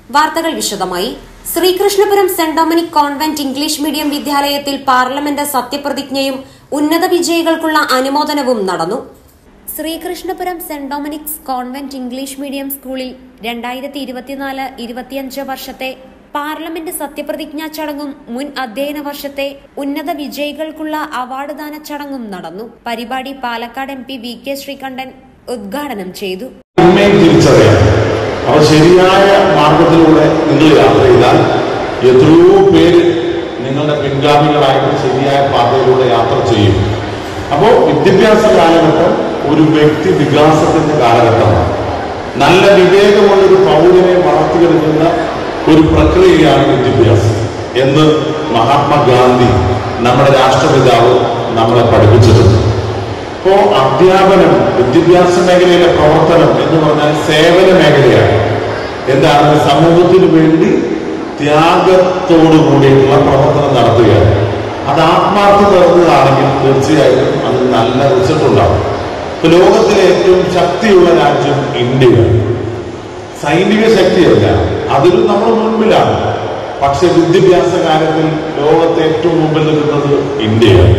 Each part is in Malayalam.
വാർത്തകൾ വിശദമായി Sreekrishnapuram saint Dominic convent English medium വിദ്യാലയത്തിൽ പാർലമെന്റ് സത്യപ്രതിജ്ഞയും ഉന്നത വിജയികൾക്കുള്ള അനുമോദനവും നടന്നു Sreekrishnapuram saint Dominic's convent English medium സ്കൂളിൽ രണ്ടായിരത്തി ഇരുപത്തിനാല് ഇരുപത്തിയഞ്ച് വർഷത്തെ പാർലമെന്റ് സത്യപ്രതിജ്ഞാ ചടങ്ങും മുൻ അധ്യയന വർഷത്തെ ഉന്നത വിജയികൾക്കുള്ള അവാർഡ് ദാന ചടങ്ങും നടന്നു പരിപാടി Palakkad M P V K Sreekandan ഉദ്ഘാടനം ചെയ്തു നന്മയും തിരിച്ചറിയാം അപ്പൊ ശരിയായ മാർഗത്തിലൂടെ നിങ്ങൾ യാത്ര ചെയ്താൽ എത്രയോ പേര് നിങ്ങളുടെ പിൻഗാമികളായിട്ട് ശരിയായ പാതയിലൂടെ യാത്ര ചെയ്യും അപ്പോൾ വിദ്യാഭ്യാസ കാലഘട്ടം ഒരു വ്യക്തി വികാസത്തിന്റെ കാലഘട്ടമാണ് നല്ല വിവേകമുള്ളൊരു പൗരനെ വളർത്തിയെടുക്കുന്ന ഒരു പ്രക്രിയയാണ് വിദ്യാഭ്യാസം എന്ന് മഹാത്മാഗാന്ധി നമ്മുടെ രാഷ്ട്രപിതാവ് നമ്മളെ പഠിപ്പിച്ചിട്ടുണ്ട് ഇപ്പോ അധ്യാപനം വിദ്യാഭ്യാസ മേഖലയിലെ പ്രവർത്തനം എന്ന് പറഞ്ഞാൽ സേവന മേഖലയാണ് എന്താണ് സമൂഹത്തിന് വേണ്ടി ത്യാഗത്തോടു കൂടിയിട്ടുള്ള പ്രവർത്തനം നടത്തുകയാണ് അത് ആത്മാർത്ഥത നിറഞ്ഞതാണെങ്കിൽ തീർച്ചയായിട്ടും അത് നല്ല റിസൾട്ട് ഉണ്ടാവും ഇപ്പൊ ലോകത്തിലെ ഏറ്റവും ശക്തിയുള്ള രാജ്യം ഇന്ത്യയാണ് സൈനിക ശക്തിയല്ല അതിലും നമ്മൾ മുൻപിലാണ് പക്ഷെ വിദ്യാഭ്യാസ കാര്യത്തിൽ ലോകത്തെ ഏറ്റവും മുമ്പിൽ നിൽക്കുന്നത് ഇന്ത്യയാണ്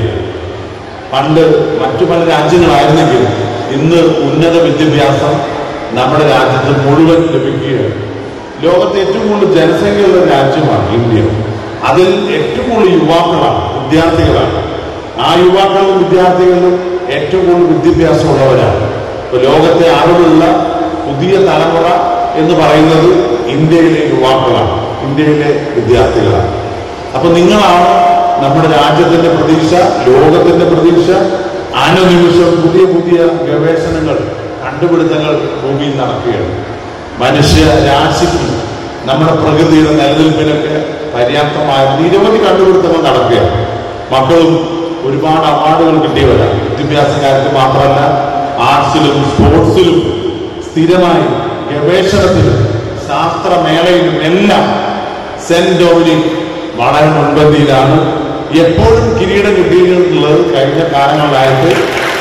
പണ്ട് മറ്റു പല രാജ്യങ്ങളായിരുന്നെങ്കിൽ ഇന്ന് ഉന്നത വിദ്യാഭ്യാസം നമ്മുടെ രാജ്യത്ത് മുഴുവൻ ലഭിക്കുകയാണ് ലോകത്തെ ഏറ്റവും കൂടുതൽ ജനസംഖ്യയുള്ള രാജ്യമാണ് ഇന്ത്യ അതിൽ ഏറ്റവും കൂടുതൽ യുവാക്കളാണ് വിദ്യാർത്ഥികളാണ് ആ യുവാക്കളും വിദ്യാർത്ഥികളും ഏറ്റവും കൂടുതൽ വിദ്യാഭ്യാസമുള്ളവരാണ് ഇപ്പൊ ലോകത്തെ അറിവുള്ള പുതിയ തലമുറ എന്ന് പറയുന്നത് ഇന്ത്യയിലെ യുവാക്കളാണ് ഇന്ത്യയിലെ വിദ്യാർത്ഥികളാണ് അപ്പൊ നിങ്ങളാണ് നമ്മുടെ രാജ്യത്തിന്റെ പ്രതീക്ഷ ലോകത്തിന്റെ പ്രതീക്ഷ അനുനിമിഷം പുതിയ പുതിയ ഗവേഷണങ്ങൾ കണ്ടുപിടുത്തങ്ങൾ ഭൂമിയിൽ നടക്കുകയാണ് മനുഷ്യ രാശിക്ക് നമ്മുടെ പ്രകൃതിയുടെ നിലനിൽപ്പിനൊക്കെ പര്യാപ്തമായ നിരവധി കണ്ടുപിടുത്തങ്ങൾ നടക്കുകയാണ് മക്കളും ഒരുപാട് അവാർഡുകൾ കിട്ടിയവരാണ് വിദ്യാഭ്യാസ കാര്യത്തിൽ മാത്രമല്ല ആർട്സിലും സ്പോർട്സിലും സ്ഥിരമായി ഗവേഷണത്തിലും ശാസ്ത്രമേളയിലും എല്ലാം സെന്റ് ഡൊമിനിക് വളരെ മുൻപന്തിയിലാണ് എപ്പോഴും കിരീടം കിട്ടിയിട്ടുള്ളത് കഴിഞ്ഞ കാലങ്ങളിലായിട്ട്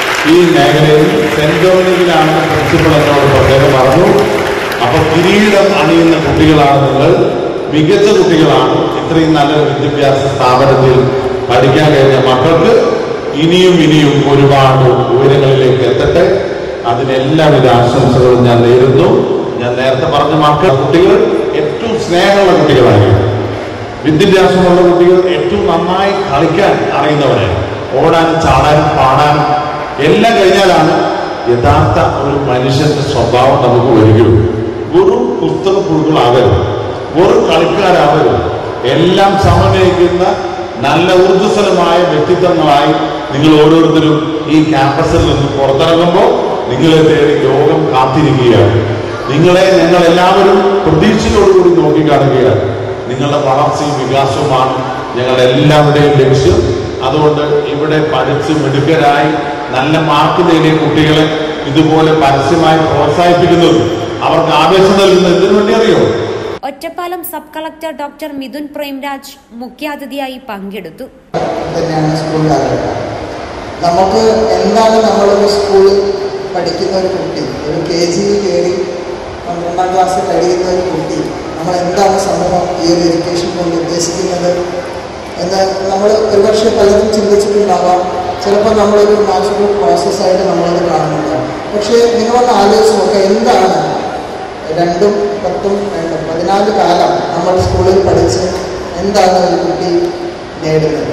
ഈ മേഖലയിൽ സെന്റ് ഡൊമിനിക്കിലാണ് പ്രിൻസിപ്പൾ എന്നോട് പ്രത്യേകം പറഞ്ഞു അപ്പൊ കിരീടം അണിയുന്ന കുട്ടികളാണ് നിങ്ങൾ മികച്ച കുട്ടികളാണ് ഇത്രയും നല്ല വിദ്യാഭ്യാസ സ്ഥാപനത്തിൽ പഠിക്കാൻ കഴിഞ്ഞ മക്കൾക്ക് ഇനിയും ഇനിയും ഒരുപാട് ഉയരങ്ങളിലേക്ക് എത്തട്ടെ അതിനെല്ലാവിധ ആശംസകളും ഞാൻ നേരുന്നു ഞാൻ നേരത്തെ പറഞ്ഞ മക്കൾ കുട്ടികൾ ഏറ്റവും സ്നേഹമുള്ള കുട്ടികളായിരിക്കും വിദ്യാഭ്യാസമുള്ള കുട്ടികൾ ഏറ്റവും നന്നായി കളിക്കാൻ അറിയുന്നവരാണ് ഓടാനും ചാടാനും പാടാനും എല്ലാം കഴിഞ്ഞാലാണ് യഥാർത്ഥ ഒരു മനുഷ്യന്റെ സ്വഭാവം നമുക്ക് വരികയുള്ളൂ വെറും പുസ്തക പുഴുക്കളാകരുത് വെറും കളിക്കാരാകരുത് എല്ലാം സമന്വയിക്കുന്ന നല്ല ഊർജ്ജസ്വലമായ വ്യക്തിത്വങ്ങളായി നിങ്ങൾ ഓരോരുത്തരും ഈ ക്യാമ്പസിൽ നിന്ന് പുറത്തിറങ്ങുമ്പോൾ നിങ്ങളെ തേടി ലോകം കാത്തിരിക്കുകയാണ് നിങ്ങളെ ഞങ്ങൾ എല്ലാവരും പ്രതീക്ഷയോടുകൂടി നോക്കിക്കാണുകയാണ് നിങ്ങളുടെ വളർച്ചയും വികാസവുമാണ് ഞങ്ങളുടെ എല്ലാവരുടെയും ലക്ഷ്യം അതുകൊണ്ട് ഇവിടെ പഠിച്ച് മിടുക്കരായി നല്ല മാർക്ക് നേടിയ കുട്ടികളെ ഇതുപോലെ പരസ്യമായി പ്രോത്സാഹിപ്പിക്കുന്നത് അവർക്ക് ആവേശം നൽകുന്നത് എന്തിനു വേണ്ടി അറിയോ Ottapalam sub collector doctor Mithun Premraj മുഖ്യാതിഥിയായി പങ്കെടുത്തു തന്നെയാണ് സ്കൂൾ കാലഘട്ടം നമുക്ക് എന്താണ് നമ്മളൊരു സ്കൂളിൽ പഠിക്കുന്ന ഒരു കുട്ടി ഒരു കെ ജിയിൽ കയറി പന്ത്രണ്ടാം ക്ലാസ്സിൽ കഴിയുന്ന ഒരു കുട്ടി നമ്മൾ എന്താണ് സമൂഹം ഈ ഒരു എഡ്യൂക്കേഷൻ കൊണ്ട് ഉദ്ദേശിക്കുന്നത് എന്ന് നമ്മൾ ഒരുപക്ഷെ പലരും ചിന്തിച്ചിട്ടുണ്ടാവാം ചിലപ്പോൾ നമ്മളൊരു നാച്ചുറൽ പ്രോസസ്സായിട്ട് നമ്മളത് കാണുന്നുണ്ടാവും പക്ഷേ നിങ്ങളൊന്ന് ആലോചിച്ച് നോക്കുക എന്താണ് രണ്ടും പത്തും രണ്ടും പതിനാല് കാലം നമ്മൾ സ്കൂളിൽ പഠിച്ച് എന്താണ് ഒരു കുട്ടി നേടുന്നത്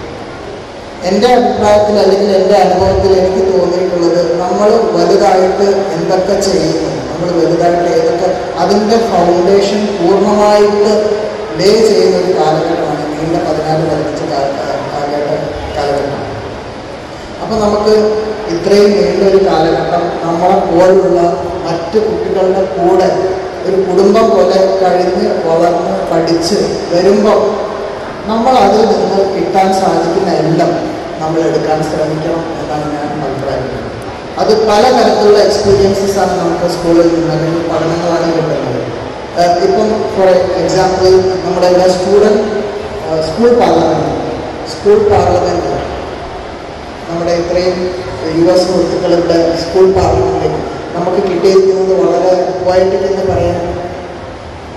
എൻ്റെ അഭിപ്രായത്തിൽ അല്ലെങ്കിൽ എൻ്റെ അനുഭവത്തിൽ എനിക്ക് തോന്നിയിട്ടുള്ളത് നമ്മൾ വലുതായിട്ട് എന്തൊക്കെ ചെയ്യുന്നു നമ്മൾ വലുതായിട്ട് ഏതൊക്കെ അതിൻ്റെ ഫൗണ്ടേഷൻ പൂർണ്ണമായിട്ട് ലേ ചെയ്യുന്ന ഒരു കാലഘട്ടമാണ് നീണ്ട പതിനാല് പതിനഞ്ച് കാലഘട്ടം കാലഘട്ടം അപ്പോൾ നമുക്ക് ഇത്രയും നീണ്ടൊരു കാലഘട്ടം നമ്മളെ പോലുള്ള മറ്റ് കുട്ടികളുടെ കൂടെ ഒരു കുടുംബം പോലെ കഴിഞ്ഞ് വളർന്ന് പഠിച്ച് വരുമ്പോൾ നമ്മൾ അതിൽ നിന്ന് കിട്ടാൻ സാധിക്കുന്ന എല്ലാം നമ്മൾ എടുക്കാൻ ശ്രമിക്കണം എന്നാണ് ഞാൻ അഭിപ്രായപ്പെടുന്നത് അത് പലതരത്തിലുള്ള എക്സ്പീരിയൻസസ് ആണ് നമുക്ക് സ്കൂളിൽ നിന്ന് അല്ലെങ്കിൽ പഠനങ്ങളാണ് കിട്ടുന്നത് ഏഹ് ഇപ്പം ഫോർ എക്സാമ്പിൾ നമ്മുടെ ഇവിടെ student school parliament school parliament നമ്മുടെ ഇത്രയും യു എസ് സുഹൃത്തുക്കളുടെ സ്കൂൾ പാർലമെൻറ്റിൽ നമുക്ക് കിട്ടിയിരിക്കുന്നത് വളരെ പോയറ്റിക് എന്ന് പറയാൻ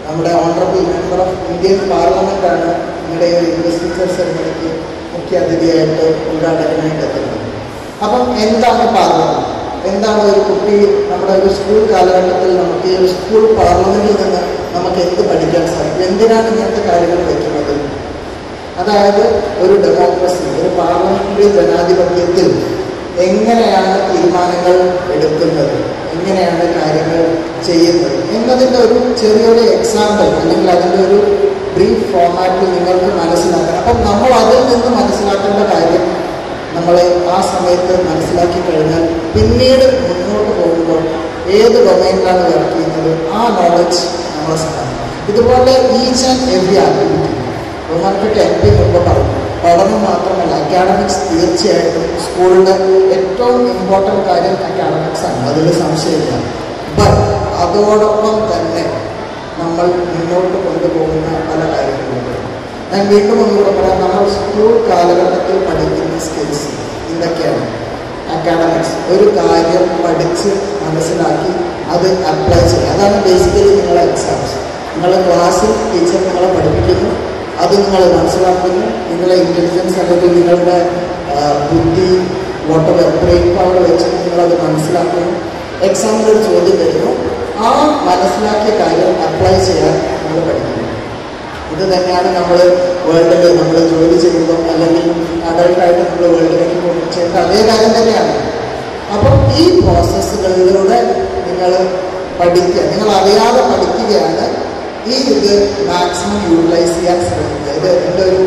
നമ്മുടെ honourable member of Indian parliament ആണ് നിങ്ങളുടെ ഒരു ഇൻവെസ്റ്റിച്ചർ സെറമണിക്ക് മുഖ്യ അതിഥിയായിട്ട് ഉദ്ഘാടകനായിട്ട് എത്തുന്നത് അപ്പം എന്താണ് പാർലമെന്റ് എന്താണ് ഒരു കുട്ടി നമ്മുടെ ഒരു സ്കൂൾ കാലഘട്ടത്തിൽ നമുക്ക് ഈ ഒരു സ്കൂൾ പാർലമെന്റിൽ നിന്ന് നമുക്ക് എന്ത് പഠിക്കാൻ സാധിക്കും എന്തിനാണ് ഇങ്ങനത്തെ കാര്യങ്ങൾ വയ്ക്കുന്നത് അതായത് ഒരു ഡെമോക്രസി ഒരു പാർലമെന്ററി ജനാധിപത്യത്തിൽ എങ്ങനെയാണ് തീരുമാനങ്ങൾ എടുക്കുന്നത് എങ്ങനെയാണ് കാര്യങ്ങൾ ചെയ്യുന്നത് എന്നതിൻ്റെ ഒരു ചെറിയൊരു എക്സാമ്പിൾ അല്ലെങ്കിൽ അതിൻ്റെ ഒരു ബ്രീഫ് ഫോമാറ്റിൽ നിങ്ങൾക്ക് മനസ്സിലാക്കണം അപ്പം നമ്മൾ അതിൽ നിന്ന് മനസ്സിലാക്കേണ്ട കാര്യം നമ്മൾ ആ സമയത്ത് മനസ്സിലാക്കി കഴിഞ്ഞാൽ പിന്നീട് മുന്നോട്ട് പോകുമ്പോൾ ഏത് ഡൊമൈനിലാണ് വർക്ക് ചെയ്യുന്നത് ആ നോളജ് നമ്മളെ സഹായിക്കും ഇതുപോലെ ഈച്ച് ആൻഡ് എവറി ആക്ടിവിറ്റി ബഹുമാനപ്പെട്ട എം പി മുമ്പ് പറഞ്ഞു പഠനം മാത്രമല്ല അക്കാഡമിക്സ് തീർച്ചയായിട്ടും സ്കൂളിൻ്റെ ഏറ്റവും ഇമ്പോർട്ടൻ്റ് കാര്യം അക്കാഡമിക്സ് ആണ് അതിൽ സംശയമില്ല ബട്ട് അതോടൊപ്പം തന്നെ നമ്മൾ മുന്നോട്ട് കൊണ്ടുപോകുന്ന പല കാര്യങ്ങളുണ്ട് ഞാൻ വീണ്ടും ഒന്നുകൂടെ പറയാം നമ്മൾ സ്കൂൾ കാലഘട്ടത്തിൽ പഠിക്കുന്ന സ്കിൽസ് ഇതൊക്കെയാണ് അക്കാഡമിക്സ് ഒരു കാര്യം പഠിച്ച് മനസ്സിലാക്കി അത് അപ്ലൈ ചെയ്യുക അതാണ് ബേസിക്കലി നിങ്ങളെ എക്സാംസ് നിങ്ങളെ ക്ലാസ്സിൽ ടീച്ചർ നിങ്ങളെ പഠിപ്പിക്കുന്നു അത് നിങ്ങൾ മനസ്സിലാക്കുന്നു നിങ്ങളെ ഇൻ്റലിജൻസ് അല്ലെങ്കിൽ നിങ്ങളുടെ ആ, ബുദ്ധി വോട്ടർ ബ്രെയിൻ പവർ വെച്ച് നിങ്ങളത് മനസ്സിലാക്കുന്നു എക്സാമിൽ ഒരു ചോദ്യം തരുന്നു ആ മനസ്സിലാക്കിയ കാര്യം അപ്ലൈ ചെയ്യാൻ നമ്മൾ പഠിക്കുന്നു ഇത് തന്നെയാണ് നമ്മൾ വേൾഡിൽ നമ്മൾ ജോലി ചെയ്യുമ്പോൾ അല്ലെങ്കിൽ അഡൾട്ടായിട്ട് നമ്മൾ വേൾഡിലേക്ക് പോകുമ്പോൾ ചെയ്യേണ്ട അതേ കാര്യം തന്നെയാണ് അപ്പം ഈ പ്രോസസ്സുകളിലൂടെ നിങ്ങൾ പഠിക്കുക നിങ്ങൾ അറിയാതെ പഠിക്കുകയാണ് ഈ ഇത് മാക്സിമം യൂട്ടിലൈസ് ചെയ്യാൻ ശ്രമിക്കുക ഇത് എൻ്റെ ഒരു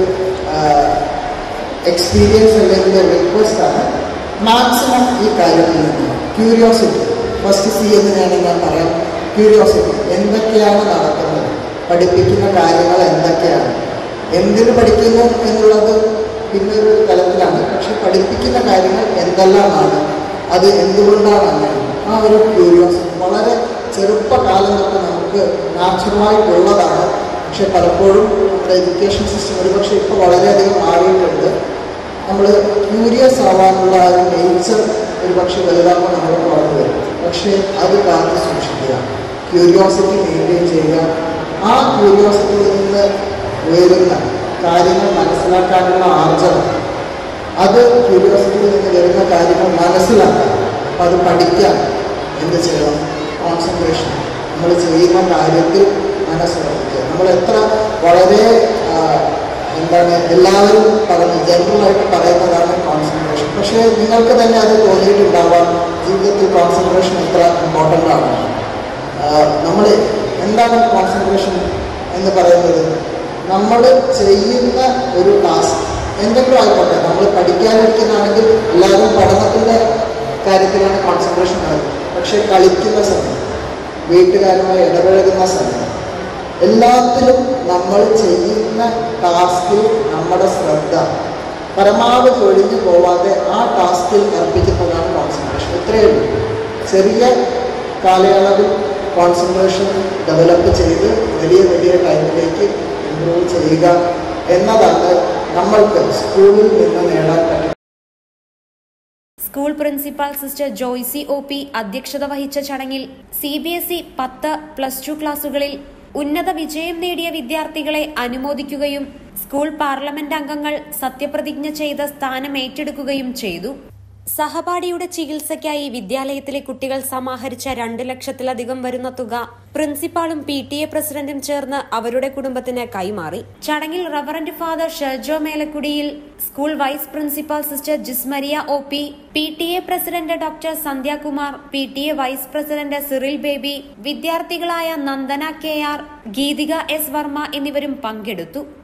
എക്സ്പീരിയൻസ് അല്ലെങ്കിൽ റിക്വസ്റ്റ് ആണ് മാക്സിമം ഈ കാര്യത്തിൽ നിന്ന് ക്യൂരിയോസിറ്റി ഫസ്റ്റ് സി എന്ന് വേണമെങ്കിൽ ഞാൻ പറയാം ക്യൂരിയോസിറ്റി എന്തൊക്കെയാണ് നടക്കുന്നത് പഠിപ്പിക്കുന്ന കാര്യങ്ങൾ എന്തൊക്കെയാണ് എന്തിന് പഠിക്കുന്നു എന്നുള്ളത് പിന്നെ ഒരു തലത്തിലാണ് പക്ഷെ പഠിപ്പിക്കുന്ന കാര്യങ്ങൾ എന്തെല്ലാമാണ് അത് എന്തുകൊണ്ടാണ് അങ്ങനെ ആ ഒരു ക്യൂരിയോസിറ്റി വളരെ ചെറുപ്പകാലം തൊട്ട് നമുക്ക് നാച്ചുറലായിട്ടുള്ളതാണ് പക്ഷെ പലപ്പോഴും നമ്മുടെ എഡ്യൂക്കേഷൻ സിസ്റ്റം ഒരുപക്ഷെ ഇപ്പോൾ വളരെയധികം മാറിയിട്ടുണ്ട് നമ്മൾ ക്യൂരിയസ് ആവാനുള്ള ആ ഒരു നേച്ചർ ഒരു പക്ഷേ വലുതാകുമ്പോൾ നമ്മൾ വളർന്നു വരും പക്ഷേ അത് കാത്തു സൂക്ഷിക്കുക ക്യൂരിയോസിറ്റി മെയിൻറ്റെയിൻ ചെയ്യുക ആ ക്യൂരിയോസിറ്റിയിൽ നിന്ന് ഉയരുന്ന കാര്യങ്ങൾ മനസ്സിലാക്കാനുള്ള ആർജവം അത് ക്യൂരിയോസിറ്റിയിൽ നിന്ന് വരുന്ന കാര്യങ്ങൾ മനസ്സിലാക്കാം അപ്പം അത് പഠിക്കാൻ എന്ത് ചെയ്യണം കോൺസെൻട്രേഷൻ നമ്മൾ ചെയ്യുന്ന കാര്യത്തിൽ മനസ്സുറപ്പിക്കുക നമ്മൾ എത്ര വളരെ ആ, എന്താണ് എല്ലാവരും പറഞ്ഞ് ജനറലായിട്ട് പറയുന്നതാണ് കോൺസെൻട്രേഷൻ പക്ഷേ നിങ്ങൾക്ക് തന്നെ അത് തോന്നിയിട്ടുണ്ടാവാം ജീവിതത്തിൽ കോൺസെൻട്രേഷൻ എത്ര ഇമ്പോർട്ടൻ്റ് ആണ് നമ്മൾ എന്താണ് കോൺസെൻട്രേഷൻ എന്ന് പറയുന്നത് നമ്മൾ ചെയ്യുന്ന ഒരു ടാസ്ക് എന്തെങ്കിലും ആയിക്കോട്ടെ നമ്മൾ പഠിക്കാനിരിക്കുന്നതാണെങ്കിൽ എല്ലാവരും പഠനത്തിൻ്റെ കാര്യത്തിലാണ് കോൺസെൻട്രേഷൻ നടക്കുന്നത് പക്ഷേ കളിക്കുന്ന സമയം വീട്ടുകാരുമായി ഇടപഴകുന്ന സമയം എല്ലാത്തിലും നമ്മൾ ചെയ്യുന്ന ടാസ്കിൽ നമ്മുടെ ശ്രദ്ധ പരമാവധി ഒഴിഞ്ഞു പോവാതെ ആ ടാസ്കിൽ അർപ്പിക്കുന്നതാണ് കോൺസെൻട്രേഷൻ ഇത്രയേ ഉള്ളൂ ചെറിയ കാലയളവിൽ കോൺസെൻട്രേഷൻ ഡെവലപ്പ് ചെയ്ത് വലിയ വലിയ ടൈമിലേക്ക് ഇമ്പ്രൂവ് ചെയ്യുക എന്നതാണ് നമ്മൾക്ക് സ്കൂളിൽ നിന്ന് നേടാൻ പറ്റുന്ന school principal sister Joicy O P അധ്യക്ഷത വഹിച്ച ചടങ്ങിൽ സി ബി എസ് ഇ പത്ത് പ്ലസ് ടു ക്ലാസുകളിൽ ഉന്നത വിജയം നേടിയ വിദ്യാർത്ഥികളെ അനുമോദിക്കുകയും സ്കൂൾ പാർലമെന്റ് അംഗങ്ങൾ സത്യപ്രതിജ്ഞ ചെയ്ത സ്ഥാനം ഏറ്റെടുക്കുകയും ചെയ്തു സഹപാഠിയുടെ ചികിത്സയ്ക്കായി വിദ്യാലയത്തിലെ കുട്ടികൾ സമാഹരിച്ച രണ്ട് ലക്ഷത്തിലധികം വരുന്ന തുക പ്രിൻസിപ്പാളും പി ടി എ പ്രസിഡന്റും ചേർന്ന് അവരുടെ കുടുംബത്തിന് കൈമാറി ചടങ്ങിൽ reverend father Sherjo Melakkudiyil school vice principal sister Jismaria O P P T A president doctor Sandhyakumar P T A vice president Cyril Baby വിദ്യാർത്ഥികളായ Nandana K R Geethika S Varma എന്നിവരും പങ്കെടുത്തു